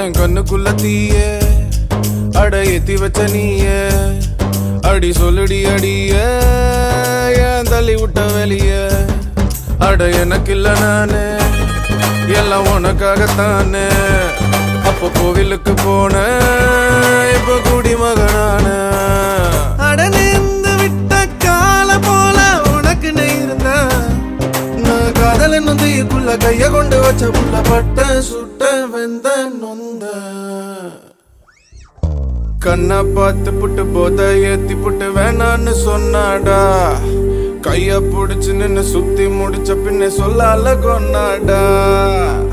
என் கண்ணுக்குள்ள தீய அட ஏத்தி வச்ச நீய அடி சொல்லுடி அடிய ஏன் தள்ளி விட்ட வெளிய அட எனக்கு இல்ல நானு எல்லாம் உனக்காகத்தானே அப்போ கோவிலுக்கு போன இப்ப குடிமகனான அடனேந்து விட்ட கால போல உனக்கு இருந்த நான் காதல் என்னும் தீக்குள்ள கைய கொண்டு வச்ச புள்ள பட்ட சுட்ட வெந்த நொந்த கண்ணா பார்த்து புட்டு போத ஏத்தி புட்டு வேணான்னு சொன்னாடா கைய புடிச்சு நின்னு சுத்தி முடிச்ச பின்ன சொல்லால கொண்டாடா